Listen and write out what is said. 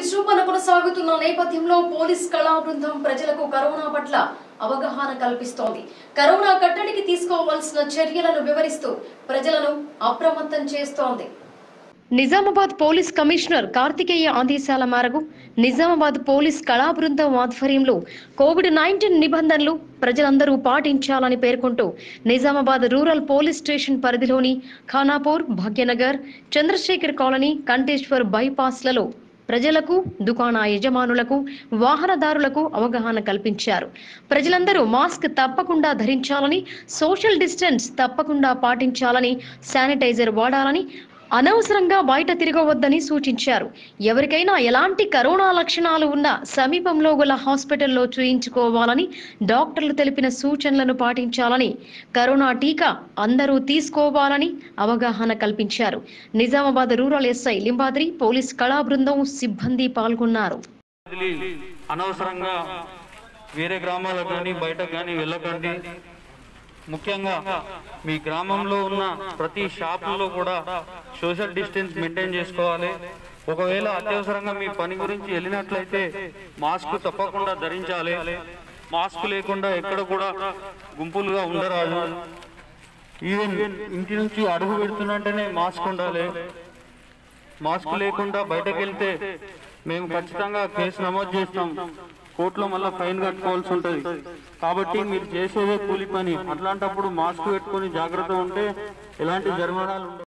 విజృంభణ కొనసాగుతున్న నేపథ్యంలో పోలీస్ కళా బృందం ప్రజలకు కరోనా పట్ల అవగాహన కల్పిస్తోంది కరోనా కట్టడికి తీసుకోవాల్సిన చర్యలను వివరిస్తూ ప్రజలను అప్రమత్తం చేస్తోంది నిజామాబాద్ పోలీస్ కమిషనర్ కార్తికేయ ఆదేశాల మేరకు నిజామాబాద్ పోలీస్ కళా బృందం ఆధ్వర్యంలో కోవిడ్ నైన్టీన్ నిబంధనలు ప్రజలందరూ పాటించాలని పేర్కొంటూ నిజామాబాద్ రూరల్ పోలీస్ స్టేషన్ పరిధిలోని ఖానాపూర్ భాగ్యనగర్ చంద్రశేఖర్ కాలనీ కంటేశ్వర్ బైపాస్లలో ప్రజలకు దుకాణ యజమానులకు వాహనదారులకు అవగాహన కల్పించారు ప్రజలందరూ మాస్క్ తప్పకుండా ధరించాలని సోషల్ డిస్టెన్స్ తప్పకుండా పాటించాలని శానిటైజర్ వాడాలని అనవసరంగా బయట తిరగవద్దని సూచించారు ఎవరికైనా ఎలాంటి కరోనా లక్షణాలు ఉన్నా సమీపంలో గల హాస్పిటల్లో చూయించుకోవాలని డాక్టర్లు తెలిపిన సూచనలను పాటించాలని కరోనా టీకా అందరూ తీసుకోవాలని అవగాహన కల్పించారు Nizamabad rural SI Limbadri police కళా బృందం సిబ్బంది పాల్గొన్నారు వదిలి అనవసరంగా వేరే గ్రామాలకు కానీ బయటకు కానీ వెళ్ళకండి ముఖ్యంగా మీ గ్రామంలో ఉన్న ప్రతి షాపుల్లో కూడా సోషల్ డిస్టెన్స్ మెయింటైన్ చేసుకోవాలి ఒకవేళ అత్యవసరంగా మీ పని గురించి వెళ్ళినట్లయితే మాస్క్ తప్పకుండా ధరించాలి మాస్క్ లేకుండా ఎక్కడ కూడా గుంపులుగా ఉండరాదు ఈవెన్ ఇంటి నుంచి అడుగు పెడుతున్నట్టేనే మాస్క్ ఉండాలి మాస్క్ లేకుండా బయటకు వెళ్తే మేము ఖచ్చితంగా కేసు నమోదు చేస్తాం కోర్టులో మళ్ళీ ఫైన్ కట్టుకోవాల్సి ఉంటుంది కాబట్టి మీరు చేసేదే కూలి పని అట్లాంటప్పుడు మాస్క్ పెట్టుకొని జాగ్రత్త ఉంటే ఎలాంటి జరిమానాలు ఉండవు